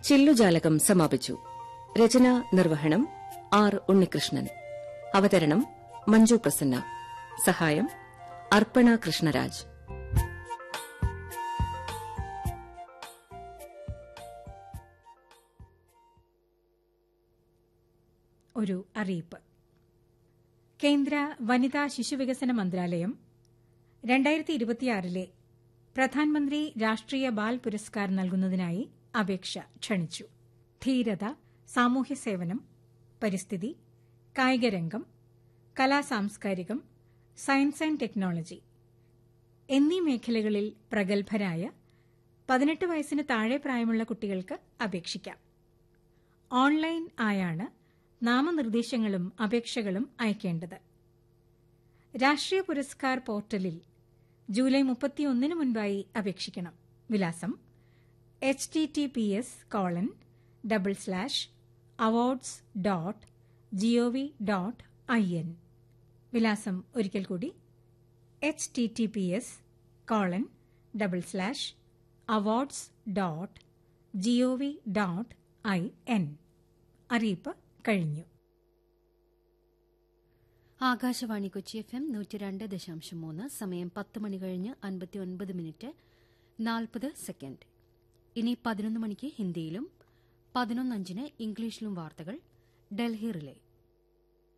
ചില്ലുജാലകം സമാപിച്ചു രചന നിർവഹണം ആർ ഉണ്ണികൃഷ്ണൻ അവതരണം മഞ്ജു പ്രസന്ന സഹായം അർപ്പണ കൃഷ്ണരാജ് ഒരു അറിയിപ്പ് കേന്ദ്ര വനിതാ ശിശുവികസന മന്ത്രാലയം രണ്ടായിരത്തി ഇരുപത്തിയാറിലെ പ്രധാനമന്ത്രി രാഷ്ട്രീയ ബാൽ പുരസ്കാർ നൽകുന്നതിനായി അപേക്ഷ ക്ഷണിച്ചു ധീരത സാമൂഹ്യ സേവനം പരിസ്ഥിതി കായികരംഗം കലാസാംസ്കാരികം സയൻസ് ആൻഡ് ടെക്നോളജി എന്നീ മേഖലകളിൽ പ്രഗത്ഭരായ പതിനെട്ട് വയസ്സിന് താഴെ പ്രായമുള്ള കുട്ടികൾക്ക് അപേക്ഷിക്കാം ഓൺലൈൻ ആയാണ് നാമനിർദ്ദേശങ്ങളും അപേക്ഷകളും അയക്കേണ്ടത് രാഷ്ട്രീയ പുരസ്കാർ പോർട്ടലിൽ ജൂലൈ മുപ്പത്തിയൊന്നിന് മുൻപായി അപേക്ഷിക്കണം വിലാസം H T T P S colon double slash awards dot GOV dot I N വിലാസം ഒരിക്കൽ കൂടി H T T P S colon double slash awards dot GOV dot I N അറിയിപ്പ് കഴിഞ്ഞു ആകാശവാണി കൊച്ചി എഫ് എം നൂറ്റി രണ്ട് ദശാംശം മൂന്ന് സമയം പത്ത് മണി കഴിഞ്ഞ് അൻപത്തി ഒൻപത് മിനിറ്റ് നാൽപ്പത് സെക്കൻഡ് ഇനി പതിനൊന്ന് മണിക്ക് ഹിന്ദിയിലും പതിനൊന്നഞ്ചിന് ഇംഗ്ലീഷിലും വാർത്തകൾ ഡൽഹി റിലേ